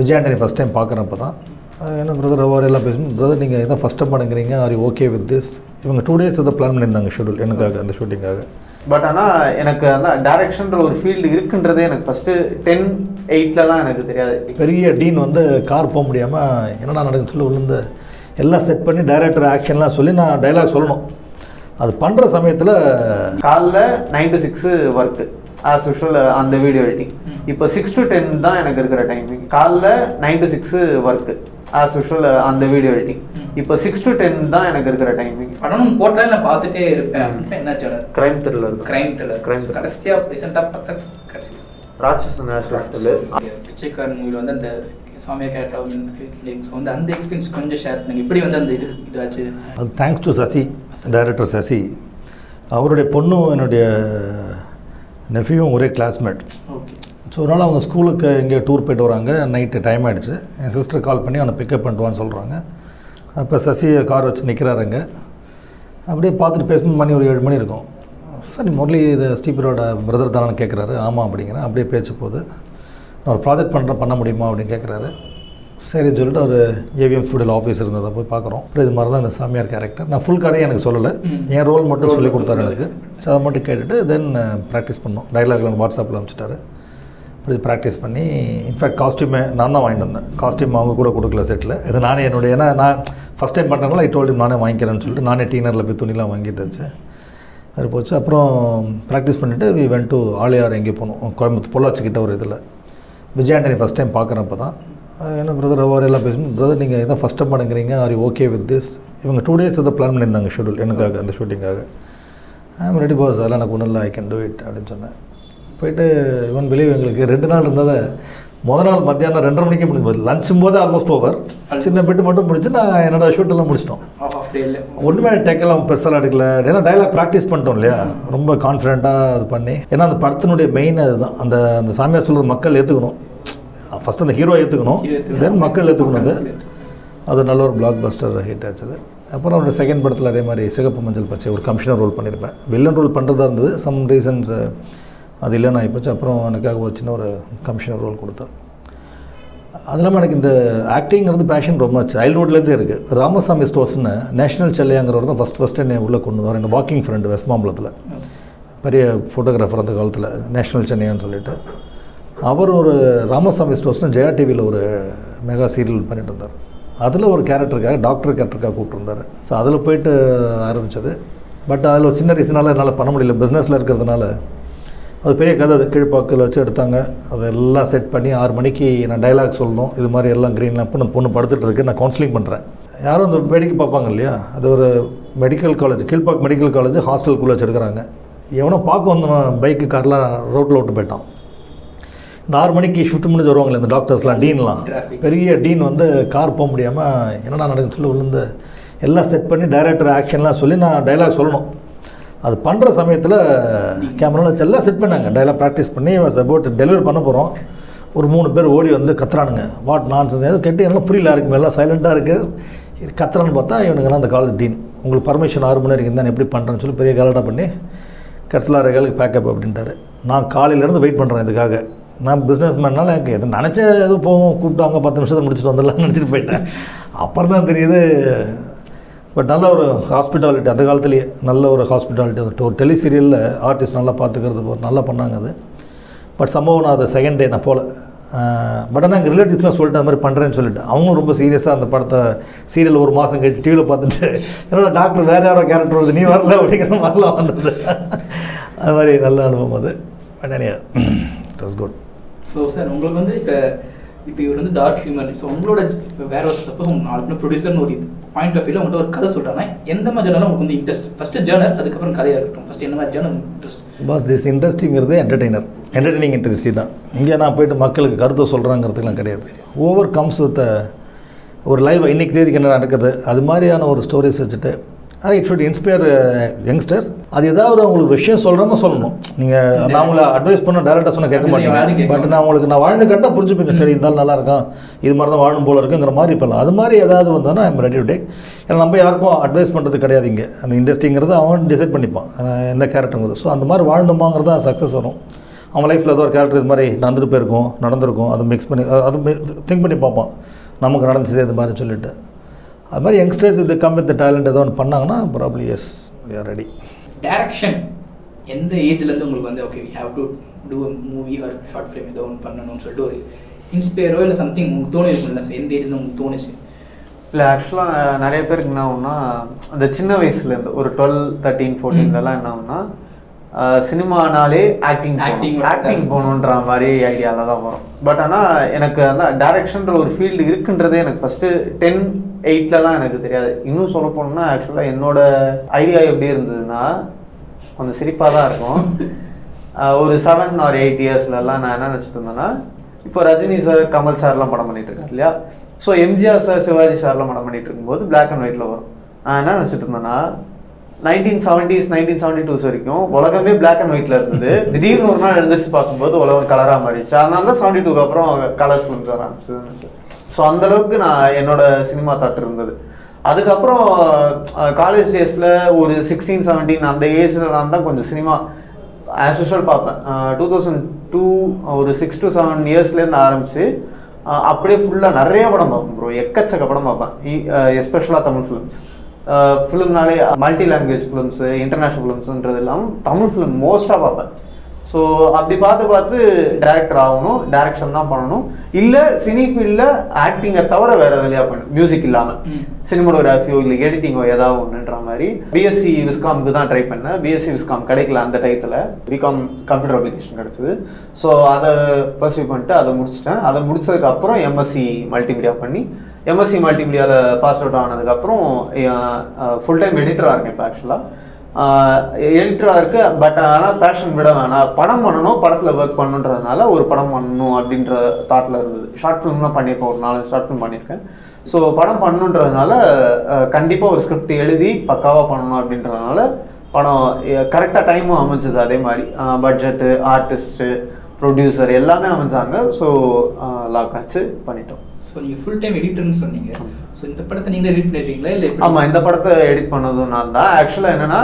Vijay Antony first time பார்க்குறப்ப தான் அஹ் என்ன பிரதர் அவர் எல்லாம் பேசும் பிரதர் நீங்கள் எதாவது ஃபஸ்ட் டைம் பண்ணுங்கிறீங்க ஆர் ஓகே வித் திஸ் இவங்க டூ டேஸ் எதாவது பிளான் பண்ணியிருந்தாங்க ஷெடியூல் எனக்காக அந்த ஷூட்டிங்காக பட் ஆனால் எனக்கு அந்த டைரக்ஷன்ற ஒரு ஃபீல்டு இருக்குன்றதே எனக்கு ஃபஸ்ட்டு டென் எயிட்லலாம் எனக்கு தெரியாது பெரிய டீன் வந்து கார் போக முடியாமல் என்னடா நடக்குதுன்னு சொல்லி விழுந்து எல்லாம் செட் பண்ணி டைரக்டர் ஆக்ஷன்லாம் சொல்லி நான் டைலாக் சொல்லணும் அது பண்ணுற சமயத்தில் காலைல nine to six work as usual அந்த வீடியோ எடிட்டிங் இப்போ சிக்ஸ் டு டென் தான் எனக்கு இருக்கிற டைமிங் காலைல nine to six work as usual அந்த வீடியோ எடிட்டிங் இப்போ சிக்ஸ் டு டென் தான் எனக்கு இருக்கிற டைமிங் படம் போட்டாலே நான் பார்த்துட்டே இருப்பேன் அப்படின்னா என்ன genre crime thriller crime thriller Crime thriller. கடைசியாக ரீசெண்டாக பார்த்தா கடைசி ராட்சசன் ஆஸ் யூஷுவல் பிச்சைக்காரன் மூவியில் வந்து அந்த சாமியார் கேரக்டர் ஸோ வந்து அந்த எக்ஸ்பீரியன்ஸ் கொஞ்சம் ஷேர் பண்ணுங்க எப்படி வந்து அந்த இது இதாச்சு அது thanks to Sasi director Sasi அவருடைய பொண்ணும் என்னுடைய நெஃப்யூவும் ஒரே கிளாஸ்மேட் ஓகே ஸோ ஒரு நாள் அவங்க ஸ்கூலுக்கு எங்கேயோ டூர் போயிட்டு வராங்க நைட்டு டைம் ஆகிடுச்சு என் சிஸ்டர் கால் பண்ணி அவனை பிக்கப் பண்ணிட்டுவான்னு சொல்கிறாங்க அப்போ சசி கார் வச்சு நிற்கிறாருங்க அப்படியே பார்த்துட்டு பேசும்போது மணி ஒரு ஏழு மணி இருக்கும் சரி முரளி இது ஸ்டீபரோட பிரதர் தானே கேட்குறாரு ஆமாம் அப்படிங்கிறேன் அப்படியே பேச்சு போகுது நான் ஒரு ப்ராஜெக்ட் பண்ணுறேன் பண்ண முடியுமா அப்படின்னு கேட்குறாரு சரின்னு சொல்லிட்டு ஒரு ஏவிஎம் ஸ்டூடியோ ஆஃபீஸ் இருந்ததை போய் பார்க்குறோம் அப்புறம் இது மாதிரி தான் இந்த சாமியார் கேரக்டர் நான் ஃபுல் கதையை எனக்கு சொல்லலை ம். என் ரோல் மட்டும் சொல்லி கொடுத்தாரு எனக்கு ஸோ அதை மட்டும் கேட்டுட்டு தென் ப்ராக்டிஸ் பண்ணோம் டைலாக்ல வாட்ஸ்அப்பில் அனுப்பிச்சிட்டாரு அப்படி ப்ராக்டிஸ் பண்ணி இன்ஃபேக்ட் காஸ்டியூமே நான் தான் வாங்கிட்டு வந்தேன் காஸ்டியூம் அவங்க கூட கொடுக்கல செட்டில் இது நானே என்னுடைய ஏன்னா நான் ஃபஸ்ட் டைம் பண்ணுறதுனால ஐ டோல்டு நானே வாங்கிக்கிறேன்னு சொல்லிட்டு நானே டீனரில் போய் துணிலாம் வாங்கி தச்சேன் அது போச்சு அப்புறம் ப்ராக்டிஸ் பண்ணிவிட்டு வி வென் டு ஆலியார் எங்கேயோ போனோம் கோயம்புத்தூர் பொள்ளாச்சி கிட்ட ஒரு இதில் விஜய் ஆண்டனி ஃபஸ்ட் டைம் பார்க்குறப்ப தான் அஹ் என்ன பிரதர் அவர் எல்லாம் பேசும் பிரதர் நீங்கள் எதாவது ஃபஸ்ட் டைம் பண்ணுங்கிறீங்க ஆர் ஓகே வித் திஸ் இவங்க டூ டேஸ் எதாவது பிளான் பண்ணியிருந்தாங்க ஷெடியூல் எனக்காக அந்த ஷூட்டிங்காக ஐம் ரெடி பாஸ் அதெல்லாம் எனக்கு ஒன்றும் இல்லை ஐ கேன் டூ இட் அப்படின்னு சொன்னேன் போயிட்டு இவன் வெளியே எங்களுக்கு ரெண்டு நாள் இருந்ததை முத நாள் மத்தியானம் ரெண்டரை மணிக்கு முடிஞ்சு லஞ்சும் போது ஆல்மோஸ்ட் ஓவர் சின்ன பெட்டு மட்டும் முடிச்சு நான் என்னோட ஷூட்டெல்லாம் முடிச்சிட்டோம் ஆஃப் ஆஃப் டேல ஒன்றுமே டேக்கெல்லாம் பெருசாலாம் எடுக்கல ஏன்னா டைலாக் ப்ராக்டிஸ் பண்ணிட்டோம் இல்லையா ரொம்ப கான்ஃபிடென்ட்டாக இது பண்ணி ஏன்னா அந்த படத்தினுடைய மெயின் அதுதான் அந்த அந்த சாமியார் சொல்கிறது மக்கள் ஏற்றுக்கணும் ஃபஸ்ட் அந்த ஹீரோ ஏற்றுக்கணும் Hero ஏத்துக்கணும். தென் மக்கள் ஏற்றுக்கணும் அது மக்கள் அது நல்ல ஒரு பிளாக் பஸ்டர் ஹிட் ஆச்சுது அப்புறம் அவரோட செகண்ட் படத்தில் அதே மாதிரி சிகப்பு மஞ்சள் பச்சை ஒரு கமிஷனர் ரோல் பண்ணியிருப்பேன் வில்லன் ரோல் பண்ணுறதா இருந்தது சம் ரீசன்ஸ் அது இல்லைன்னு ஆகிப்போச்சு அப்புறம் எனக்காக ஒரு சின்ன ஒரு கமிஷனர் ரோல் கொடுத்தேன் அது இல்லாமல் எனக்கு இந்த ஆக்டிங்கிறது பேஷன் ரொம்ப சைல்ட்ஹுட்லேருந்தே இருக்குது ராமசாமி ஸ்டோர்ஸ்னு நேஷனல் செல்லையாங்கிறவர் தான் ஃபஸ்ட் ஃபஸ்ட்டு என்னை உள்ளே கொண்டு வந்தார் என்ன வாக்கிங் ஃப்ரெண்டு வெஸ்ட் மாம்பலத்தில் பெரிய ஃபோட்டோகிராஃபர் அந்த காலத்தில் நேஷனல் சென்னையான்னு சொல்லிட்டு அவர் ஒரு ராமசாமி ஸ்டோர்ஸ்னு ஜெயா டிவியில் ஒரு மெகா சீரியல் பண்ணிட்டு இருந்தார் அதில் ஒரு கேரக்டருக்காக டாக்டர் கேரக்டருக்காக கூப்பிட்டுருந்தார் ஸோ அதில் போயிட்டு ஆரம்பித்தது பட் அதில் ஒரு சின்ன ரீசனால் என்னால் பண்ண முடியல பிஸ்னஸில் இருக்கிறதுனால அது பெரிய கதை அது கீழ்ப்பாக்கில் வச்சு எடுத்தாங்க அதெல்லாம் செட் பண்ணி ஆறு மணிக்கு நான் டைலாக் சொல்லணும் இது மாதிரி எல்லாம் க்ரீன் அப்போ அந்த பொண்ணு படுத்துட்டு இருக்கு நான் கவுன்சிலிங் பண்ணுறேன் யாரும் அந்த வேடிக்கை பார்ப்பாங்க இல்லையா அது ஒரு medical college Kilpauk medical college ஹாஸ்டலுக்குள்ளே வச்சு எடுக்கிறாங்க எவனோ பார்க்க வந்தவன் பைக்கு கார்லாம் ரோட்டில் விட்டு போயிட்டான் இந்த ஆறு மணிக்கு ஷிஃப்ட் முடிஞ்சு வருவாங்களே இந்த டாக்டர்ஸ்லாம் டீன்லாம் Traffic. பெரிய டீன் வந்து கார் போக முடியாமல் என்னடா நடக்குதுன்னு சொல்லி விழுந்து எல்லாம் செட் பண்ணி டைரக்டர் ஆக்ஷன்லாம் சொல்லி நான் டைலாக் சொல்லணும் அது பண்ணுற சமயத்தில் கேமராவில் வச்சு எல்லாம் செட் பண்ணாங்க டைலாக் ப்ராக்டிஸ் பண்ணி வாஸ் அபவுட் டெலிவரி பண்ண போகிறோம் ஒரு மூணு பேர் ஓடி வந்து கத்துறானுங்க வாட் நான்சன்ஸ் எதுவும் கேட்டு எல்லாம் புரியல யாருக்குமே எல்லாம் சைலண்ட்டாக இருக்குது கத்துறான்னு பார்த்தா இவனுங்கெல்லாம் அந்த காலேஜ் டீன் உங்களுக்கு பர்மிஷன் ஆறு மணி வரைக்கும் தான் எப்படி பண்ணுறேன்னு சொல்லி பெரிய கலடா பண்ணி கடைசியில் ஆறு காலுக்கு பேக்கப் அப்படின்ட்டாரு நான் காலையிலேருந்து வெயிட் பண்ணுறேன் இதுக்காக நான் பிஸ்னஸ் மேனால எனக்கு எது நினச்ச எதுவும் போவோம் கூப்பிட்டு அங்கே பத்து நிமிஷத்தை முடிச்சுட்டு வந்துடலாம் நினச்சிட்டு போயிட்டேன் அப்புறம் தான் தெரியுது பட் நல்ல ஒரு ஹாஸ்பிட்டாலிட்டி அந்த காலத்துலேயே நல்ல ஒரு ஹாஸ்பிட்டாலிட்டி ஒரு டெலி சீரியலில் ஆர்டிஸ்ட் நல்லா பார்த்துக்கிறது ஒரு நல்லா பண்ணாங்க அது பட் சம்பவம் நான் அதை செகண்ட் டே நான் போகல பட் ஆனால் எங்கள் ரிலேட்டிவ்ஸ்லாம் சொல்லிட்டு அது மாதிரி பண்ணுறேன்னு சொல்லிட்டு அவங்களும் ரொம்ப சீரியஸாக அந்த படத்தை சீரியல் ஒரு மாதம் கழிச்சு டிவியில் பார்த்துட்டு என்னோட டாக்டர் வேறு யாரோ கேரக்டர் வருது நீ வரல அப்படிங்கிற மாதிரிலாம் வந்தது அது மாதிரி நல்ல அனுபவம் அது but it was good so sir உங்களுக்கு வந்து இப்போ இப்போ இவர் வந்து டார்க் ஹியூமர் ஸோ உங்களோட இப்போ வேற ஒரு சப்போஸ் உங்க நாலு ப்ரொடியூசர்னு ஒரு பாயிண்ட் ஆஃப் வியூவில் உங்கள்கிட்ட ஒரு கதை சொல்கிறாங்கன்னா எந்த மாதிரி ஜேர்னல் உங்களுக்கு வந்து இன்ட்ரெஸ்ட் ஃபஸ்ட்டு ஜேர்னல் அதுக்கப்புறம் கதையாக இருக்கட்டும் ஃபஸ்ட் என்ன மாதிரி ஜேர்னல் இன்ட்ரெஸ்ட் பாஸ் திஸ் இண்டஸ்ட்ரிங்கிறது என்டர்டெய்னர் என்டர்டெய்னிங் இண்டஸ்ட்ரி தான் இங்கே நான் போயிட்டு மக்களுக்கு கருத்தை சொல்கிறாங்கிறதுலாம் கிடையாது ஓவர் கம்ஸ் வித் ஒரு லைவ் இன்னைக்கு தேதிக்கு என்ன நடக்குது அது மாதிரியான ஒரு ஸ்டோரிஸ் வச்சுட்டு இட் ஷுட் இன்ஸ்பயர் யங்ஸ்டர்ஸ் அது ஏதாவது அவங்களுக்கு விஷயம் சொல்கிறோமோ சொல்லணும் நீங்கள் நான் உங்களை அட்வைஸ் பண்ண டேரெக்டாக சொன்ன கேட்க யாரும் மாட்டீங்க கேட்க பட் நான் உங்களுக்கு நான் வாழ்ந்து கட்டால் புரிஞ்சுப்பீங்க சரி இருந்தாலும் நல்லா இருக்கான் இது மாதிரி தான் வாழும் போல இருக்குங்கிற மாதிரி இப்போலாம் அது மாதிரி ஏதாவது வந்தோன்னா ஐம் ரெடி டு டேக் ஏன்னா நம்ம யாருக்கும் அட்வைஸ் பண்ணுறது கிடையாது இங்கே அந்த இண்டஸ்ட்ரிங்கிறது அவன் டிசைட் பண்ணிப்பான் அஹ் எந்த கேரக்டருங்கிறது ஸோ அந்த மாதிரி வாழ்ந்தோமாங்கிறது தான் சக்ஸஸ் வரும் அவன் லைஃப்பில் ஏதோ ஒரு கேரக்டர் இது மாதிரி நடந்துட்டு போயிருக்கும் நடந்திருக்கும் அதை மிக்ஸ் பண்ணி அ- அது திங்க் பண்ணி பார்ப்பான் நமக்கு நடந்துச்சதே இது மாதிரி சொல்லிட்டு அது மாதிரி யங்ஸ்டர்ஸ் இது கம் வித் டேலண்ட் ஏதோ ஒன்று பண்ணாங்கன்னா probably yes we are ready direction எந்த ஏஜ்லேருந்து உங்களுக்கு வந்து okay we have to do movie or short film ஏதோ ஒன்று பண்ணணும்னு சொல்லிட்டு ஒரு இன்ஸ்பயரோ இல்லை சம்திங் உங்களுக்கு தோணி இருக்கும்ல so எந்த ஏஜ்ல உங்களுக்கு தோணுச்சு இல்லை ஆக்சுவலாக நிறைய பேருக்கு என்ன ஆகும்னா அந்த சின்ன வயசுலேருந்து ஒரு டுவெல் தேர்ட்டீன் ஃபோர்டீன்லலாம் என்ன ஆகும்னா சினிமானாலே ஆக்டிங் Acting ஆக்டிங் போகணுன்ற மாதிரி ஐடியாவில் தான் வரும் பட் ஆனால் எனக்கு அந்த டைரக்ஷன்ற ஒரு ஃபீல்டு இருக்குன்றதே எனக்கு ஃபஸ்ட்டு டென் எயிட்லலாம் எனக்கு தெரியாது இன்னும் சொல்ல போனோம்னா ஆக்சுவலாக என்னோட ஐடியா எப்படி இருந்ததுன்னா கொஞ்சம் சிரிப்பாக தான் இருக்கும் ஆஹ் ஒரு செவன் ஆர் எயிட் இயர்ஸ்லலாம் நான் என்ன நினச்சிட்டு இருந்தேன்னா இப்போ ரஜினி சார் கமல் சார்லாம் படம் பண்ணிட்டு இருக்காரு இல்லையா ஸோ எம்ஜிஆர் சார் சிவாஜி சார்லாம் படம் பண்ணிட்டு இருக்கும்போது பிளாக் அண்ட் ஒயிட்டில் வரும் நான் என்ன நினச்சிட்டு இருந்தேன்னா nineteen seventies nineteen seventy twos வரைக்கும் உலகமே பிளாக் அண்ட் ஒயிட்ல இருந்தது திடீர்னு ஒரு நாள் எழுந்திரிச்சு பார்க்கும்போது உலகம் கலராக மாறிடுச்சு அதனால தான் செவன்டி டூக்கு அப்புறம் கலர் ஃபிலிம்ஸ் வர ஆரம்பிச்சது ஸோ அந்த அளவுக்கு நான் என்னோட சினிமா தாட் இருந்தது அதுக்கப்புறம் காலேஜ் டேஸில் ஒரு சிக்ஸ்டீன் செவன்டீன் அந்த ஏஜ்லலாம் தான் கொஞ்சம் சினிமா ஆஸ் யூஷுவல் பார்ப்பேன் டூ தௌசண்ட் டூ ஒரு சிக்ஸ் டு செவன் இயர்ஸ்லேருந்து ஆரம்பிச்சு அஹ் அப்படியே ஃபுல்லாக நிறைய படம் பார்ப்பேன் ப்ரோ எக்கச்சக்க படம் பார்ப்பேன் எஸ்பெஷலாக தமிழ் ஃபிலிம்ஸ் ஃபிலிம்னாலே மல்டி லாங்குவேஜ் ஃபிலிம்ஸு இன்டர்நேஷ்னல் ஃபிலிம்ஸுன்றது இல்லாமல் தமிழ் ஃபிலிம் மோஸ்ட்டாக பார்ப்பேன் ஸோ அப்படி பார்த்து பார்த்து டேரக்டர் ஆகணும் டைரக்ஷன் தான் பண்ணணும் இல்லை சினி ஃபீல்டில் ஆக்டிங்கை தவிர வேறு எதுலையா பண்ணணும் மியூசிக் இல்லாமல் ம். சினிமோடோகிராஃபியோ இல்லை எடிட்டிங்கோ ஏதாவது ஒன்றுன்ற மாதிரி பிஎஸ்சி விஸ்காம்க்கு தான் ட்ரை பண்ணேன் பிஎஸ்சி விஸ்காம் கிடைக்கல அந்த டயத்தில் பிகாம் கம்ப்யூட்டர் அப்ளிகேஷன் கிடச்சிது ஸோ அதை பர்சியூ பண்ணிட்டு அதை முடிச்சிட்டேன் அதை முடிச்சதுக்கப்புறம் எம்எஸ்சி மல்டிமீடியா பண்ணி எம்எஸ்சி மல்டிமீடியாவில் பாஸ் அவுட் ஆனதுக்கப்புறம் ஃபுல் டைம் எடிட்டராக இருக்கேன் இப்போ ஆக்சுவலாக எடிட்டராக இருக்கு பட் ஆனால் பேஷன் விட வேணாம் படம் பண்ணணும் படத்தில் ஒர்க் பண்ணணுன்றதுனால ஒரு படம் பண்ணணும் அப்படின்ற தாட்டில் இருந்தது ஷார்ட் ஃபிலிம்லாம் பண்ணியிருக்கேன் ஒரு நாலு ஷார்ட் ஃபிலிம் பண்ணியிருக்கேன் ஸோ படம் பண்ணணுன்றதுனால கண்டிப்பாக ஒரு ஸ்கிரிப்ட் எழுதி பக்காவாக பண்ணணும் அப்படின்றதுனால படம் கரெக்டாக டைமும் அமைஞ்சது அதே மாதிரி பட்ஜெட்டு ஆர்டிஸ்ட்டு ப்ரொடியூசர் எல்லாமே அமைஞ்சாங்க ஸோ லாக் ஆச்சு பண்ணிட்டோம் ஸோ நீங்கள் ஃபுல் டைம் எடிட்டர்னு சொன்னீங்க ஸோ இந்த படத்தை நீங்களே எடிட் பண்ணிருக்கீங்களா இல்லை ஆமா இந்த படத்தை எடிட் பண்ணதும் நான் தான் ஆக்சுவலாக என்னன்னா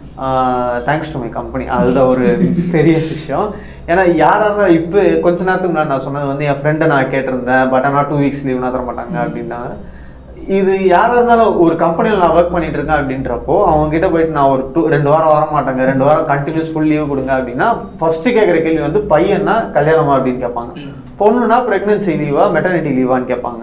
தேங்க்ஸ் டு மை கம்பெனி அதுதான் ஒரு பெரிய விஷயம் ஏன்னா யாராக இருந்தாலும் இப்போ கொஞ்ச நேரத்துக்கு முன்னாடி நான் சொன்னது வந்து என் ஃப்ரெண்டை நான் கேட்டிருந்தேன் பட் ஆனால் டூ வீக்ஸ் லீவ்னா தர மாட்டாங்க அப்படின்னாங்க இது யாராக இருந்தாலும் ஒரு கம்பெனியில் நான் ஒர்க் பண்ணிட்டு இருக்கேன் அப்படின்றப்போ அவங்க கிட்ட போயிட்டு நான் ஒரு டூ ரெண்டு வாரம் வர மாட்டாங்க ரெண்டு வாரம் கண்டினியூஸ் ஃபுல் லீவ் கொடுங்க அப்படின்னா ஃபர்ஸ்ட் கேட்குற கேள்வி வந்து பையன்னா கல்யாணமா அப்படின்னு கேட்பாங்க ம். பொண்ணுனா ப்ரெக்னன்சி லீவா மெட்டர்னிட்டி லீவான்னு கேட்பாங்க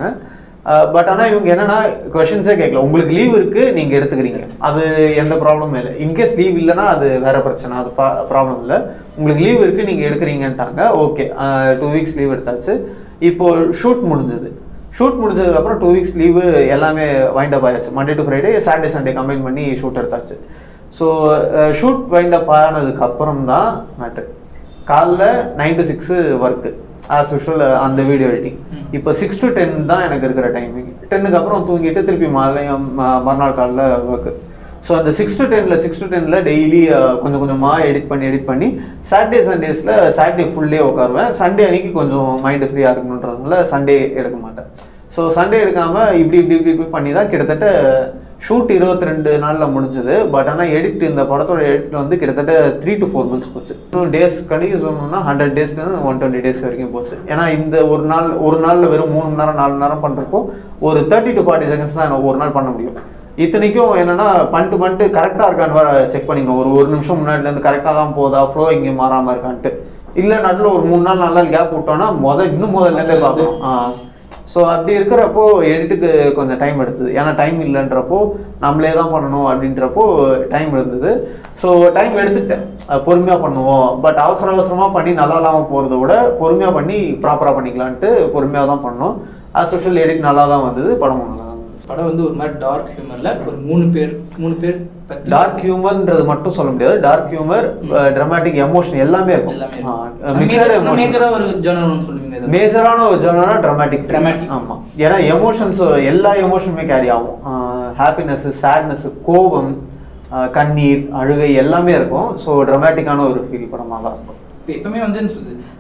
பட் ஆனால் இவங்க என்னன்னா கொஷின்ஸே கேட்கல உங்களுக்கு லீவ் இருக்கு நீங்க எடுத்துக்கிறீங்க அது எந்த ப்ராப்ளமும் இல்லை இன்கேஸ் லீவ் இல்லைன்னா அது வேற பிரச்சனை அது ப்ராப்ளம் இல்லை உங்களுக்கு லீவ் இருக்கு நீங்க எடுக்கிறீங்கன்ட்டாங்க ஓகே டூ வீக்ஸ் லீவ் எடுத்தாச்சு இப்போ ஷூட் முடிஞ்சது ஷூட் முடிஞ்சதுக்கப்புறம் டூ வீக்ஸ் லீவு எல்லாமே வைண்ட் அப் ஆயிடுச்சு Monday to Friday Saturday Sunday combine பண்ணி ஷூட் எடுத்தாச்சு ஸோ ஷூட் வைண்ட் அப் ஆனதுக்கு அப்புறம் தான் மேட்ரு காலைல nine to six work as usual அந்த வீடியோ எடிட்டிங் ம். இப்போ சிக்ஸ் டு டென் தான் எனக்கு இருக்கிற டைமிங் டென்னுக்கு அப்புறம் தூங்கிட்டு திருப்பி மாலையும் ம- மறுநாள் காலைல ஒர்க்கு ஸோ அந்த சிக்ஸ் டு டெனில் சிக்ஸ் டு டெனில் டெய்லி கொஞ்சம் கொஞ்சமாக எடிட் பண்ணி எடிட் பண்ணி சாட்டர்டே சண்டேஸில் சாட்டர்டே ஃபுல் டே உட்காருவேன் சண்டே அன்னைக்கு கொஞ்சம் மைண்டு ஃப்ரீயாக இருக்கணுன்றதுனால சண்டே எடுக்க மாட்டேன் ஸோ சண்டே எடுக்காமல் இப்படி இப்படி இப்படி இப்படி பண்ணி தான் கிட்டத்தட்ட ஷூட் இருபத்தி ரெண்டு நாளில் முடிஞ்சது பட் ஆனால் எடிட் இந்த படத்தோட எடிட் வந்து கிட்டத்தட்ட த்ரீ டு ஃபோர் மந்த்ஸ் போச்சு இன்னும் டேஸ் கணிக்க சொல்லணும்னா ஹண்ட்ரட் டேஸ்லேருந்து ஒன் டுவெண்ட்டி டேஸ் வரைக்கும் போச்சு ஏன்னா இந்த ஒரு நாள் ஒரு நாளில் வெறும் மூணு மணி நேரம் நாலு மணி நேரம் பண்ணுறப்போ ஒரு தேர்ட்டி டு ஃபார்ட்டி செகண்ட்ஸ் தான் எனக்கு ஒரு நாள் பண்ண முடியும் இத்தனைக்கும் என்னன்னா பண்ணிட்டு பண்ணிட்டு கரெக்டாக இருக்கான்னு வேற செக் பண்ணிக்கணும் ஒரு ஒரு நிமிஷம் முன்னாடிலேருந்து கரெக்டாக தான் போதா ஃப்ளோ இங்கே மாறாமல் இருக்கான்ட்டு இல்லை நடுவில் ஒரு மூணு நாள் நாலு நாள் கேப் விட்டோம்னா முத இன்னும் முதல்லேருந்தே பார்க்கணும் ஆ ஸோ அப்படி இருக்கிறப்போ எடிட்டுக்கு கொஞ்சம் டைம் எடுத்தது ஏன்னா டைம் இல்லைன்றப்போ நம்மளே தான் பண்ணணும் அப்படின்றப்போ டைம் இருந்தது ஸோ டைம் எடுத்துக்கிட்டேன் பொறுமையாக பண்ணுவோம் பட் அவசர அவசரமாக பண்ணி நல்லா இல்லாமல் போகிறத விட பொறுமையாக பண்ணி ப்ராப்பராக பண்ணிக்கலான்ட்டு பொறுமையாக தான் பண்ணோம் as usual எடிட் நல்லா தான் வந்தது படமும் நல்லா தான் வந்தது படம் வந்து ஒரு மாதிரி டார்க் ஹியூமர்ல ஒரு மூணு பேர் மூணு பேர் பத்தி டார்க் ஹியூமர்ன்றது மட்டும் சொல்ல முடியாது டார்க் ஹியூமர் ட்ராமாட்டிக் எமோஷன் எல்லாமே இருக்கும் எல்லாமே மிக்சட் எமோஷன் மேஜரா ஒரு ஜெனரல் சொல்லுவீங்க இதை. மேஜரான ஒரு ஜெனரா ட்ராமாட்டிக் Dramatic. ஆமா ஏன்னா எமோஷன்ஸ் எல்லா எமோஷனுமே கேரி ஆகும் ஹாப்பினஸ் சேட்னஸ் கோபம் ஆஹ் கண்ணீர் அழுகை எல்லாமே இருக்கும் ஸோ ட்ராமாட்டிக்கான ஒரு ஃபீல் படமாக தான் இருக்கும் இப்போ எப்பவுமே வந்து என்ன சொல்றது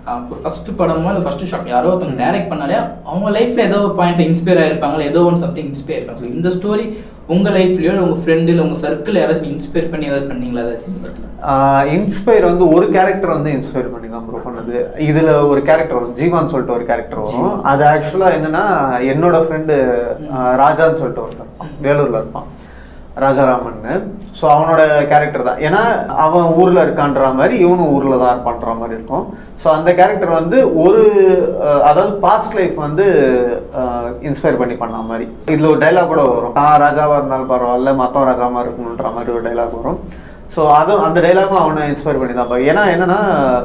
ஆஹ் ஒரு ஃபர்ஸ்ட் படமோ இல்லை ஃபர்ஸ்ட் ஷாட் யாரோ ஒருத்தவங்க டைரக்ட் பண்ணாலே அவங்க லைஃப்ல ஏதோ ஒரு பாயிண்ட்ல இன்ஸ்பயர் ஆயிருப்பாங்க ஏதோ ஒன்று சம்திங் இன்ஸ்பயர் இருப்பாங்க ஸோ இந்த ஸ்டோரி உங்க லைஃப்லயோ இல்லை உங்க ஃப்ரெண்டு இல்லை உங்க சர்க்கிள் யாராச்சும் இன்ஸ்பயர் பண்ணி ஏதாவது பண்ணீங்களா ஏதாச்சும் இந்த படத்துல இன்ஸ்பயர் வந்து ஒரு கேரக்டர் வந்து இன்ஸ்பயர் பண்ணி தான் ப்ரோ பண்ணது இதுல ஒரு கேரக்டர் வரும் ஜீவான் சொல்லிட்டு ஒரு கேரக்டர் வரும் அது ஆக்சுவலா என்னன்னா என்னோட ஃப்ரெண்டு ராஜான்னு சொல்லிட்டு ஒருத்தன் இருப்பான். வேலூர்ல இருப்பான் ராஜாராமன்னு ஸோ அவனோட கேரக்டர் தான் ஏன்னா அவன் ஊர்ல இருக்கான்ற மாதிரி இவனும் ஊர்ல தான் இருப்பான்ற மாதிரி இருக்கும் ஸோ அந்த கேரக்டர் வந்து ஒரு அஹ், அதாவது பாஸ்ட் லைஃப் வந்து இன்ஸ்பயர் பண்ணி பண்ண மாதிரி இதுல ஒரு டைலாக் கூட வரும் நான் ராஜாவா இருந்தாலும் பரவாயில்ல மத்தவன் ராஜாவா இருக்கணுன்ற மாதிரி ஒரு டைலாக் வரும் ஸோ அதுவும் அந்த டைலாகும் அவனை இன்ஸ்பயர் பண்ணி தான் பார்க்க ஏன்னா என்னன்னா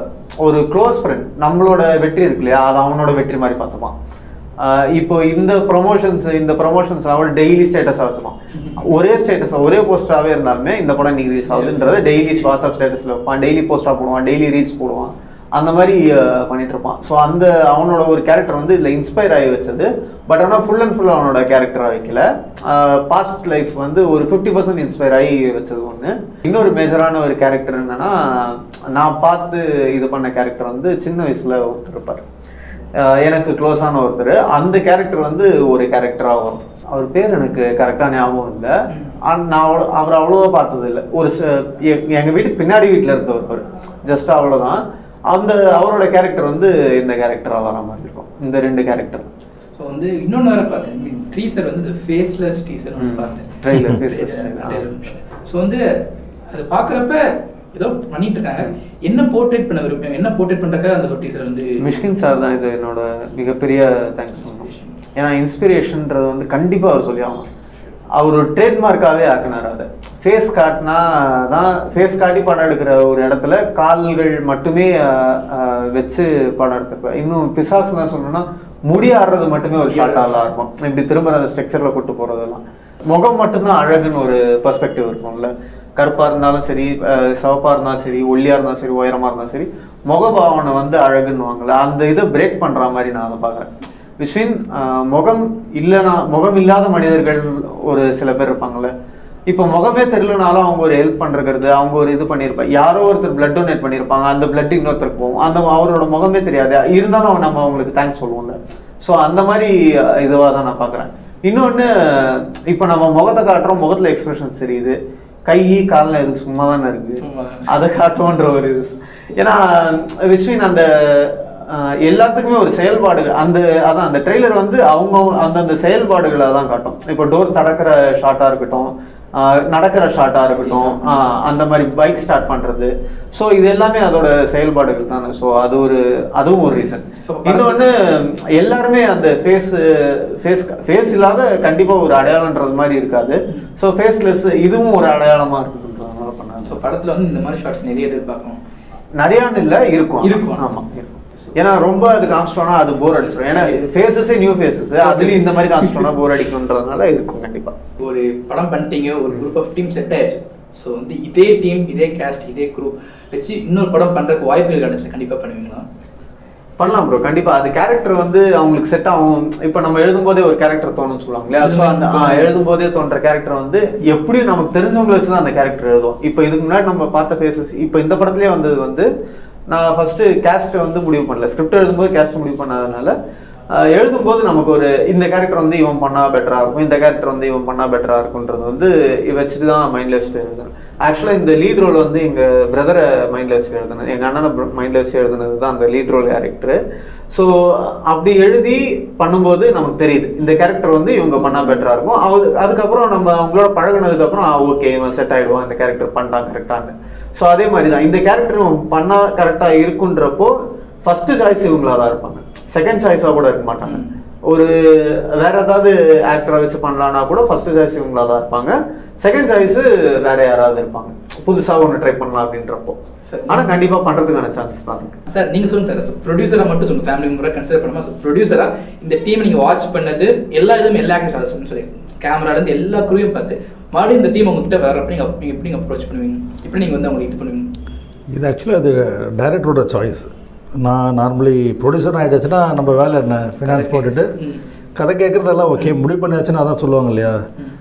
ஒரு க்ளோஸ் ஃப்ரெண்ட் நம்மளோட வெற்றி இருக்கு இல்லையா அது அவனோட வெற்றி மாதிரி பார்த்துப்பான் ஆஹ் இப்போ இந்த ப்ரொமோஷன்ஸ் இந்த ப்ரொமோஷன்ஸ் அவன் டெய்லி ஸ்டேட்டஸ் வச்சுப்பான் ஒரே ஸ்டேட்டஸ் ஒரே போஸ்டராகவே இருந்தாலுமே இந்த படம் இன்னைக்கு ரிலீஸ் ஆகுதுன்றத டெய்லி வாட்ஸ்அப் ஸ்டேட்டஸில் வைப்பான் டெய்லி போஸ்டராக போடுவான் டெய்லி ரீச் போடுவான் அந்த மாதிரி ஆஹ் பண்ணிட்டு இருப்பான் ஸோ அந்த அவனோட ஒரு கேரக்டர் வந்து இதில் இன்ஸ்பயர் ஆகி வச்சது பட் ஆனால் ஃபுல் அண்ட் ஃபுல் அவனோட கேரக்டராக வைக்கல பாஸ்ட் லைஃப் வந்து ஒரு ஃபிஃப்டி பர்சன்ட் இன்ஸ்பயர் ஆகி வச்சது ஒன்று இன்னொரு மேஜரான ஒரு கேரக்டர் என்னன்னா நான் பார்த்து இது பண்ண கேரக்டர் வந்து சின்ன வயசுல ஒருத்தர் இருப்பார் அஹ் எனக்கு க்ளோஸான ஒருத்தர் அந்த கேரக்டர் வந்து ஒரு கேரக்டராக வரும் அவர் பேர் எனக்கு கரெக்டாக ஞாபகம் இல்லை ஆனா நான் அவ்வளோ அவர் அவ்வளோவா பார்த்தது இல்லை ஒரு ச- எ- எங்க வீட்டுக்கு பின்னாடி வீட்டில் இருந்தவர் அவர் ஜஸ்ட் அவ்வளோதான் அந்த அவரோட கேரக்டர் வந்து இந்த கேரக்டராக வர மாதிரி இருக்கும் இந்த ரெண்டு கேரக்டர் ஸோ வந்து இன்னொன்று வேற பார்த்தேன் டீசர் வந்து ஃபேஸ்லெஸ் டீசர் ஒன்று ம். பார்த்தேன் Trailer, faceless trailer. ஸோ வந்து அது பார்க்குறப்ப ஏதோ பண்ணிட்டு இருக்காங்க என்ன போர்ட்ரேட் பண்ண விரும்புங்க என்ன போர்ட்ரேட் பண்ணுறக்காக அந்த ஒரு டீசர் வந்து மிஷ்கின் சார் தான் இது என்னோட மிகப்பெரிய தேங்க்ஸ் சொல்லணும் ஏன்னா இன்ஸ்பிரேஷன்ன்றது வந்து கண்டிப்பாக அவர் சொல்லி ஆகணும் அவர் ஒரு ட்ரேட்மார்க்காகவே ஆக்கினார் அதை ஃபேஸ் காட்டினா தான் ஃபேஸ் காட்டி படம் எடுக்கிற ஒரு இடத்துல கால்கள் மட்டுமே அஹ், அஹ், வச்சு படம் எடுத்திருப்பார் இன்னும் பிசாஸ் தான் சொல்லணும்னா முடி ஆடுறது மட்டுமே ஒரு ஷார்ட்டாக இருக்கும் இப்படி திரும்ப அந்த ஸ்ட்ரக்சரில் கூட்டு போகிறதெல்லாம் முகம் மட்டும்தான் அழகுன்னு ஒரு பெர்ஸ்பெக்டிவ் இருக்கும்ல கருப்பா இருந்தாலும் சரி அஹ், சிவப்பா இருந்தாலும் சரி ஒல்லியா இருந்தாலும் சரி உயரமா இருந்தாலும் சரி முகபாவனை வந்து அழகுன்னுவாங்கல்ல அந்த இதை பிரேக் பண்ற மாதிரி நான் அதை பார்க்குறேன் விஸ்வின் முகம் இல்லைனா முகம் இல்லாத மனிதர்கள் ஒரு சில பேர் இருப்பாங்கல்ல இப்போ முகமே தெரியலனாலும் அவங்க ஒரு ஹெல்ப் பண்றது அவங்க ஒரு இது பண்ணியிருப்பாங்க யாரோ ஒருத்தர் பிளட் டொனேட் பண்ணியிருப்பாங்க அந்த பிளட் இன்னொருத்தருக்கு போகும் அந்த அவரோட முகமே தெரியாது இருந்தாலும் நம்ம அவங்களுக்கு தேங்க்ஸ் சொல்லுவோம்ல ஸோ அந்த மாதிரி இதுவாக தான் நான் பார்க்குறேன் இன்னொன்று இப்போ நம்ம முகத்தை காட்டுறோம் முகத்தில் எக்ஸ்பிரஷன்ஸ் தெரியுது கை காலில் எதுக்கு சும்மா தானே இருக்கு சும்மாதானே. அதை காட்டுவோன்ற ஒரு இது ஏன்னா விஸ்வின் அந்த அஹ், எல்லாத்துக்குமே ஒரு செயல்பாடுகள் அந்த அதான் அந்த ட்ரெய்லர் வந்து அவங்க அந்தந்த செயல்பாடுகளை தான் காட்டும் இப்போ டோர் தடக்கிற ஷார்ட்டாக இருக்கட்டும் அஹ், நடக்கிற ஷார்ட்டாக இருக்கட்டும் அஹ், அந்த மாதிரி பைக் ஸ்டார்ட் பண்ணுறது ஸோ இது எல்லாமே அதோட செயல்பாடுகள் தானே ஸோ அது ஒரு அதுவும் ஒரு ரீசன் So, இன்னொன்று எல்லாருமே அந்த ஃபேஸ் ஃபேஸ் ஃபேஸ் இல்லாத கண்டிப்பாக ஒரு அடையாளன்றது மாதிரி இருக்காது ஸோ ஃபேஸ்லெஸ் இதுவும் ஒரு அடையாளமாக இருக்குன்றதுனால பண்ணாங்க ஸோ படத்தில் வந்து இந்த மாதிரி ஷார்ட்ஸ் நிறைய எதிர்பார்க்கணும் நிறையான்னு இல்லை இருக்கும் இருக்கும். ஆமா இருக்கும் ஏன்னா ரொம்ப அது காமிச்சிட்டோம்னா அது போர் அடிச்சிடும் ஏன்னா ஃபேஸஸே நியூ ஃபேஸஸ் அதுலயும் இந்த மாதிரி காமிச்சிட்டோம்னா போர் அடிக்கும்ன்றதுனால இருக்கும் கண்டிப்பா ஒரு படம் பண்ணிட்டீங்க ஒரு குரூப் ஆஃப் டீம் செட் ஆயிடுச்சு ஸோ வந்து இதே டீம் இதே கேஸ்ட் இதே குரூப் வச்சு இன்னொரு படம் பண்ணுறதுக்கு வாய்ப்புகள் கிடைச்சு கண்டிப்பாக பண்ணுவீங்களா பண்ணலாம் ப்ரோ கண்டிப்பா அது கேரக்டர் வந்து அவங்களுக்கு செட் ஆகும் இப்போ நம்ம எழுதும்போதே ஒரு கேரக்டர் தோணும்னு சொல்லுவாங்க இல்லையா ஸோ அந்த ஆ, எழுதும்போதே தோன்ற கேரக்டர் வந்து எப்படியும் நமக்கு தெரிஞ்சவங்களை வச்சு தான் அந்த கேரக்டர் எழுதுவோம் இப்போ இதுக்கு முன்னாடி நம்ம பார்த்த ஃபேஸஸ் இப்போ இந்த படத்துலேயே வந்தது வந்து நான் ஃபர்ஸ்ட் கேஸ்ட் வந்து முடிவு பண்ணல ஸ்கிரிப்ட் எழுதும்போது கேஸ்ட் முடிவு பண்ணாதனால ஆஹ் எழுதும்போது நமக்கு ஒரு இந்த கேரக்டர் வந்து இவன் பண்ணா பெட்டரா இருக்கும் இந்த கேரக்டர் வந்து இவன் பண்ணா பெட்டரா இருக்கும்ன்றது வந்து இ- வச்சுட்டு தான் மைண்ட்ல வச்சுட்டு எழுதுனேன் ஆக்சுவலாக இந்த லீட் ரோல் வந்து எங்க பிரதரை மைண்ட்ல வச்சு எழுதுனது எங்க அண்ணனை மைண்ட்ல வச்சு எழுதுனது தான் அந்த லீட் ரோல் கேரக்டர் ஸோ அப்படி எழுதி பண்ணும்போது நமக்கு தெரியுது இந்த கேரக்டர் வந்து இவங்க பண்ணா பெட்டரா இருக்கும் அது அதுக்கப்புறம் நம்ம அவங்களோட பழகுனதுக்கு அப்புறம் ஓகே இவன் செட் ஆயிடுவான் இந்த கேரக்டர் பண்ணிட்டான் கரெக்டான்னு ஸோ அதே மாதிரி தான் இந்த கேரக்டர் இவன் பண்ணா கரெக்டா இருக்குன்றப்போ ஃபர்ஸ்ட் சாய்ஸ் இவங்களா தான் இருப்பாங்க செகண்ட் சாய்ஸாக கூட இருக்க மாட்டாங்க ஒரு வேற ஏதாவது ஆக்டரை வச்சு பண்ணலாம்னா கூட ஃபர்ஸ்ட் சாய்ஸ் இவங்களா தான் இருப்பாங்க செகண்ட் சாய்ஸ் வேற யாராவது இருப்பாங்க புதுசாக ஒன்று ட்ரை பண்ணலாம் அப்படின்றப்போ சரி. ஆனால் கண்டிப்பாக பண்ணுறதுக்கான சான்சஸ் தான் இருக்கு சார் நீங்கள் சொல்லுங்கள் சார் ப்ரொடியூசராக மட்டும் சொல்லுங்கள் ஃபேமிலி மெம்பராக கன்சிடர் பண்ணாமல் ஸோ ப்ரொடியூசராக இந்த டீம் நீங்கள் வாட்ச் பண்ணது எல்லா இதுவும் எல்லா ஆக்டர்ஸ் அதை சொல்லி கேமராலேருந்து எல்லா குரூவையும் பார்த்து மறுபடியும் இந்த டீம் உங்ககிட்ட வர்றப்ப நீங்கள் நீங்கள் எப்படி நீங்கள் அப்ரோச் பண்ணுவீங்க எப்படி நீங்கள் வந்து அவங்களுக்கு இது பண்ணுவீங்க இது ஆக்சுவலாக அது டைரக்டரோட சாய்ஸ் நான் நார்மலி ப்ரொடியூசர் ஆகிடுச்சுன்னா நம்ம வேலை என்ன ஃபினான்ஸ் போட்டுட்டு ம். கதை கேட்குறதெல்லாம் ஓகே முடிவு பண்ணியாச்சுன்னா அதான் சொல்லுவாங்க இல்லையா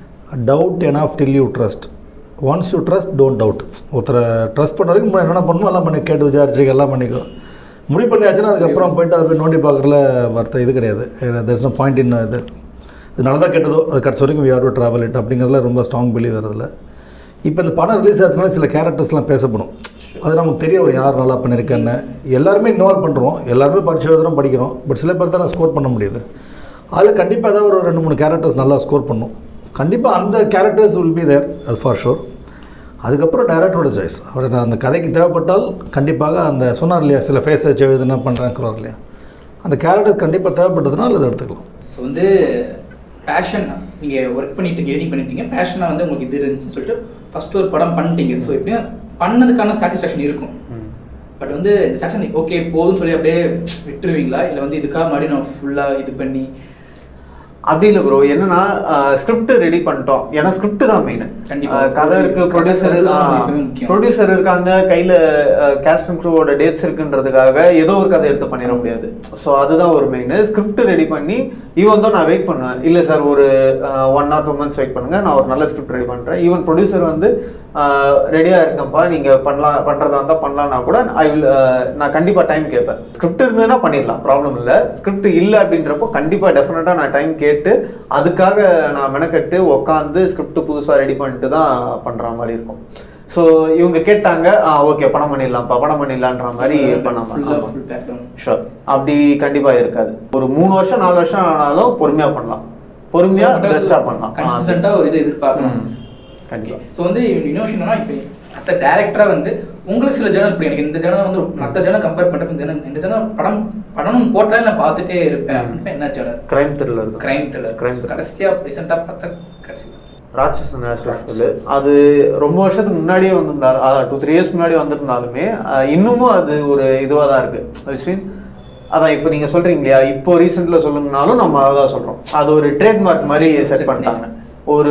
doubt enough till you trust once you trust don't doubt ஒருத்தரை ட்ரஸ்ட் பண்ண வரைக்கும் நம்ம என்னென்ன பண்ணணும் எல்லாம் பண்ணி கேட்டு விசாரிச்சு எல்லாம் பண்ணிக்கோ முடிவு பண்ணியாச்சுன்னா அதுக்கப்புறம் போயிட்டு அதை போய் நோண்டி பார்க்குறதுல வார்த்தை இது கிடையாது there's no பாயிண்ட் இன் இது இது நல்லதாக கெட்டதோ அது கடைசி வரைக்கும் we have to travel it அப்படிங்கிறதுல ரொம்ப ஸ்ட்ராங் பிலீவ் வரதில்ல இப்போ இந்த படம் ரிலீஸ் ஆச்சுனால சில கேரக்டர்ஸ்லாம் பேசப்படும் அது நமக்கு தெரிய வரும் யார் நல்லா பண்ணியிருக்கேன்னு எல்லாருமே இன்வால்வ் பண்ணுறோம் எல்லாருமே படிச்சு எழுதுறோம் படிக்கிறோம் பட் சில பேர் தான் ஸ்கோர் பண்ண முடியுது அதில் கண்டிப்பாக ஏதாவது ஒரு ரெண்டு மூணு கேரக்டர்ஸ் நல்லா ஸ்கோர் பண்ணும் கண்டிப்பாக அந்த கேரக்டர்ஸ் வில் பி தேர் அது ஃபார் ஷோர் அதுக்கப்புறம் டைரக்டரோட சாய்ஸ் அவர் அந்த கதைக்கு தேவைப்பட்டால் கண்டிப்பாக அந்த சொன்னார் இல்லையா சில ஃபேஸ் வச்சு எழுதுனா பண்ணுறேங்கிறார் இல்லையா அந்த கேரக்டர் கண்டிப்பாக தேவைப்பட்டதுனால அதை எடுத்துக்கலாம் ஸோ வந்து பேஷன் நீங்கள் ஒர்க் பண்ணிட்டீங்க எடிட்டிங் பண்ணிட்டீங்க பேஷனாக வந்து உங்களுக்கு இது இருந்துச்சு சொல்லிட்டு ஃபஸ்ட்டு ஒரு படம் பண்ணிட்டீங்க ஸோ எப்படியும் பண்ணதுக்கான சாட்டிஸ்ஃபேக்ஷன் இருக்கும் பட் வந்து இந்த சாட்டிஸ்ஃபேக்ஷன் ஓகே போதும்னு சொல்லி அப்படியே விட்டுருவீங்களா இல்லை வந்து இதுக்காக மறுபடியும் நான் ஃபுல்லாக இது பண்ணி அப்படி இல்லை ப்ரோ என்னன்னா ஸ்கிரிப்ட் ரெடி பண்ணிட்டோம் ஏன்னா ஸ்கிரிப்ட் தான் மெயின் கண்டிப்பா. கதை இருக்கு கதை ப்ரொடியூசர் தான் எப்பவுமே முக்கியம். ப்ரொடியூசர் இருக்காங்க கையில கேஸ்ட் அண்ட் க்ரூவோட டேட்ஸ் இருக்குன்றதுக்காக ஏதோ ஒரு கதை எடுத்து பண்ணிட முடியாது ஸோ அதுதான் ஒரு மெயின் ஸ்கிரிப்ட் ரெடி பண்ணி ஈவன் தான் நான் வெயிட் பண்ணுவேன் இல்லை சார் ஒரு one or two months wait பண்ணுங்க நான் ஒரு நல்ல ஸ்கிரிப்ட் ரெடி பண்றேன் ஈவன் ப்ரொடியூசர் வந்து ரெடியா இருக்கேன்ப்பா நீங்க பண்ணலாம் பண்றதா இருந்தா பண்ணலாம்னா கூட ஐ வில் நான் கண்டிப்பா டைம் கேட்பேன் ஸ்கிரிப்ட் இருந்ததுன்னா பண்ணிடலாம் ப்ராப்ளம் இல்லை ஸ்கிரிப்ட் இல்லை அப்படின்றப்போ கண்டிப்பா டெஃபினட்டா நான் டைம் கேட்டு அதுக்காக நான் மெனக்கட்டு உட்காந்து ஸ்கிரிப்ட் புதுசா ரெடி பண்ணிட்டு தான் பண்ற மாதிரி இருக்கும் ஸோ இவங்க கேட்டாங்க ஆ ஓகே படம் பண்ணிடலாம்ப்பா படம் பண்ணிடலான்ற மாதிரி பண்ணாம ஃபுல்லாக ஆமா. ஃபுல் பேக்ரவுண்ட் ஷோர் அப்படி கண்டிப்பா இருக்காது ஒரு மூணு வருஷம் நாலு வருஷம் ஆனாலும் பொறுமையா பண்ணலாம் பொறுமையா பெஸ்டா பண்ணலாம் ஆ, அது- கன்சிஸ்டண்ட்டாக ஒரு இது எதிர்பார்க்கணும் ம். கண்டிப்பா ஸோ வந்து இன்னோவேஷன் இப்போ அஸ் அ டேரக்டராக வந்து உங்களுக்கு சில ஜேர்னல் இப்படி எனக்கு இந்த ஜேர்னல் வந்து மற்ற ஜேர்னல் கம்பேர் பண்ணுறப்ப இந்த ஜேர்னல் இந்த ஜேர்னல் படம் படம் போட்டாலே நான் பார்த்துட்டே இருப்பேன் அப்படின்னு என்ன genre crime thriller crime thriller Crime thriller. கடைசியாக ரீசெண்டாக பார்த்தா கடைசி ராட்சசன் as usual. அது ரொம்ப வருஷத்துக்கு முன்னாடியே வந்திருந்தாலும் டூ த்ரீ இயர்ஸ் முன்னாடி வந்திருந்தாலுமே அஹ், இன்னமும் அது ஒரு இதுவாக தான் இருக்கு அஸ்வின் அதான் இப்போ நீங்க சொல்றீங்க இல்லையா இப்போ ரீசெண்ட்ல சொல்லணும்னாலும் நம்ம அதான் சொல்றோம் அது ஒரு ட்ரேட்மார்க் மாதிரி செட் பண்ணிட்டாங்க ஒரு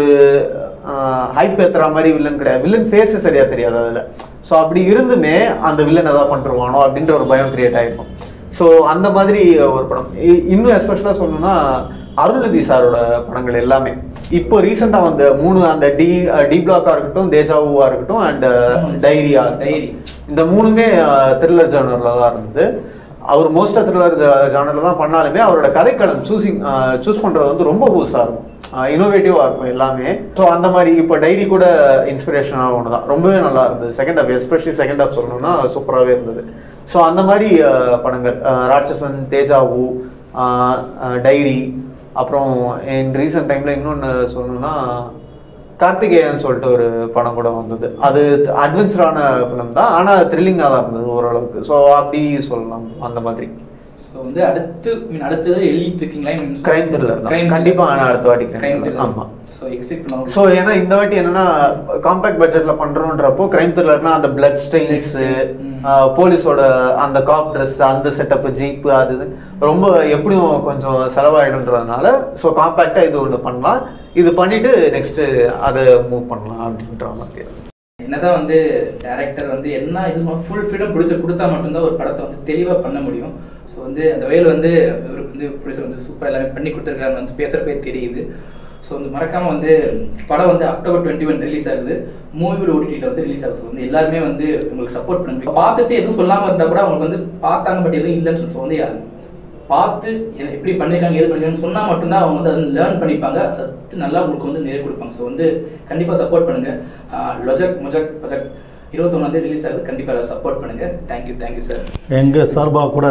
ஹைப் ஏத்துற மாதிரி வில்லன் கிடையாது வில்லன் ஃபேஸ் சரியா தெரியாது அதுல ஸோ அப்படி இருந்துமே அந்த வில்லன் ஏதாவது பண்ணிருவானோ அப்படின்ற ஒரு பயம் கிரியேட் ஆயிருக்கும் ஸோ அந்த மாதிரி ஒரு படம் இ- இன்னும் எஸ்பெஷலாக சொல்லணும்னா அருள்நிதி சாரோட படங்கள் எல்லாமே இப்போ ரீசெண்டாக வந்த மூணு அந்த டி டி பிளாக்காக இருக்கட்டும் தேஜாவுவாக இருக்கட்டும் அண்ட் டைரியா டைரி இந்த மூணுமே த்ரில்லர் ஜானரில் தான் இருந்தது அவர் மோஸ்ட்டாக த்ரில்லர் ஜானரில் தான் பண்ணாலுமே அவரோட கதைக்களம் சூசிங் சூஸ் பண்ணுறது வந்து ரொம்ப புதுசாக இருக்கும் இனோவேட்டிவாக இருக்கும் எல்லாமே ஸோ அந்த மாதிரி இப்போ டைரி கூட இன்ஸ்பிரேஷனாக ஒன்று தான் ரொம்பவே நல்லா இருந்தது second half especially second half சொல்லணும்னா சூப்பராகவே இருந்தது ஸோ அந்த மாதிரி அஹ், படங்கள் அஹ், ராட்சசன் தேஜாவு அஹ், அஹ், டைரி அப்புறம் என் ரீசெண்ட் டைமில் இன்னொன்று சொல்லணும்னா கார்த்திகேயன் சொல்லிட்டு ஒரு படம் கூட வந்தது அது அட்வென்ச்சரான ஃபிலிம் தான் ஆனால் த்ரில்லிங்காக தான் இருந்தது ஓரளவுக்கு ஸோ அப்படி சொல்லலாம் அந்த மாதிரி ஸோ வந்து அடுத்து மீன் அடுத்தது எழுதிட்டு இருக்கீங்களா Crime thriller தான். கண்டிப்பா நான் அடுத்த வாட்டி crime thriller. ஆமா. ஸோ எக்ஸ்பெக்ட் பண்ணுவோம் ஸோ ஏன்னா இந்த வாட்டி என்னன்னா காம்பேக்ட் பட்ஜெட்ல பண்றோன்றப்போ கிரைம் த்ரில்லர்னா அந்த பிளட் ஸ்டெயின்ஸ் stains, ம். போலீஸோட அந்த காப் ட்ரெஸ் அந்த செட்டப் ஜீப்பு அது இது ரொம்ப எப்படியும் கொஞ்சம் செலவாயிடுன்றதுனால ஸோ காம்பேக்டா இது ஒன்று பண்ணலாம் இது பண்ணிட்டு நெக்ஸ்ட் அதை மூவ் பண்ணலாம் அப்படின்ற மாதிரி என்னதான் வந்து டேரக்டர் வந்து என்ன இது ஃபுல் ஃப்ரீடம் ப்ரொடியூசர் கொடுத்தா மட்டும்தான் ஒரு படத்தை வந்து தெளிவாக பண்ண முடியும் ஸோ வந்து அந்த வகையில் வந்து இவருக்கு வந்து ப்ரொடியூசர் வந்து சூப்பர் எல்லாமே பண்ணி கொடுத்துருக்காரு வந்து பேசுகிறப்பே தெரியுது ஸோ வந்து மறக்காமல் வந்து படம் வந்து அக்டோபர் டுவெண்ட்டி ஒன் ரிலீஸ் ஆகுது மூவியோட ஓடிடியில் வந்து ரிலீஸ் ஆகுது ஸோ வந்து எல்லாருமே வந்து உங்களுக்கு சப்போர்ட் பண்ணுங்க பார்த்துட்டு எதுவும் சொல்லாமல் இருந்தால் கூட அவங்களுக்கு வந்து பார்த்தாங்க பட் எதுவும் இல்லைன்னு சொல்லி வந்து யா- பார்த்து எ- எப்படி பண்ணியிருக்காங்க எது பண்ணிருக்காங்கன்னு சொன்னால் மட்டும்தான் அவங்க வந்து அதை லேர்ன் பண்ணிப்பாங்க அது நல்லா உங்களுக்கு வந்து நிறைய கொடுப்பாங்க ஸோ வந்து கண்டிப்பாக சப்போர்ட் பண்ணுங்க ஆஹ் லொஜக் மொஜக் பஜக் இருபத்தொன்னாந்தேதி ரிலீஸ் ஆகுது கண்டிப்பாக சப்போர்ட் பண்ணுங்க தேங்க்யூ தேங்க்யூ சார் எங்கள் சார்பாக கூட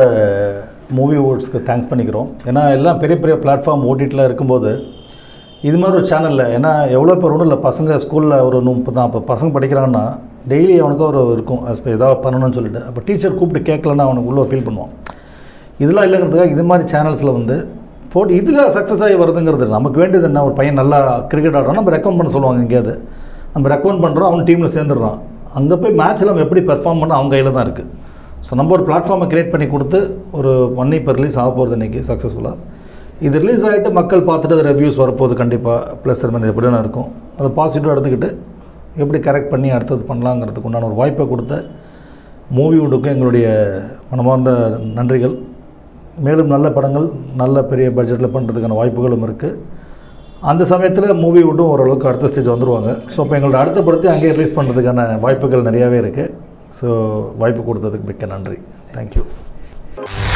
மூவி அவார்ட்ஸ்க்கு தேங்க்ஸ் பண்ணிக்கிறோம் ஏன்னா எல்லாம் பெரிய பெரிய பிளாட்ஃபார்ம் ஓடிடியில் இருக்கும்போது இது மாதிரி ஒரு சேனலில் ஏன்னா எவ்வளோ பேர் ஒன்றும் இல்லை பசங்க ஸ்கூலில் ஒரு முப்பது நாற்பது பசங்க படிக்கிறாங்கன்னா டெய்லி அவனுக்கு ஒரு இருக்கும் as per ஏதாவது பண்ணணும்னு சொல்லிட்டு அப்போ டீச்சர் கூப்பிட்டு கேட்கலன்னா அவனுக்கு உள்ள ஃபீல் பண்ணுவான் இதெல்லாம் இல்லைங்கிறதுக்காக இது மாதிரி சேனல்ஸில் வந்து போட்டு இதில் சக்ஸஸ் ஆகி வருதுங்கிறது நமக்கு வேண்டியது என்ன ஒரு பையன் நல்லா கிரிக்கெட் ஆடுறான் நம்ம ரெக்கமெண்ட் பண்ண சொல்லுவாங்க எங்கேயாவது நம்ம ரெக்கமெண்ட் பண்ணுறோம் அவன் டீமில் சேர்ந்துடுறான் அங்கே போய் மேட்ச்சில் நம்ம எப்படி பெர்ஃபார்ம் பண்ண அவங்க கையில் தான் இருக்குது ஸோ நம்ம ஒரு பிளாட்ஃபார்மை க்ரியேட் பண்ணி கொடுத்து ஒரு ஒன் இப்போ ரிலீஸ் ஆக போகிறது இன்றைக்கி சக்ஸஸ்ஃபுல்லாக இது ரிலீஸ் ஆகிட்டு மக்கள் பார்த்துட்டு அது ரிவ்யூஸ் வரப்போகுது கண்டிப்பாக ப்ளஸ் மைனஸ் எப்படின்னு இருக்கும் அதை பாசிட்டிவாக எடுத்துக்கிட்டு எப்படி கரெக்ட் பண்ணி அடுத்தது பண்ணலாங்கிறதுக்கு உண்டான ஒரு வாய்ப்பை கொடுத்த மூவிவுட்டுக்கும் எங்களுடைய மனமார்ந்த நன்றிகள் மேலும் நல்ல படங்கள் நல்ல பெரிய பட்ஜெட்டில் பண்ணுறதுக்கான வாய்ப்புகளும் இருக்குது அந்த சமயத்தில் மூவி விட்டும் ஓரளவுக்கு அடுத்த ஸ்டேஜ் வந்துருவாங்க ஸோ இப்போ எங்களோட அடுத்த படத்தை அங்கேயே ரிலீஸ் பண்ணுறதுக்கான வாய்ப்புகள் நிறையாவே இருக்குது ஸோ வாய்ப்பு கொடுத்ததுக்கு மிக்க நன்றி தேங்க்யூ பண்ணுங்கள்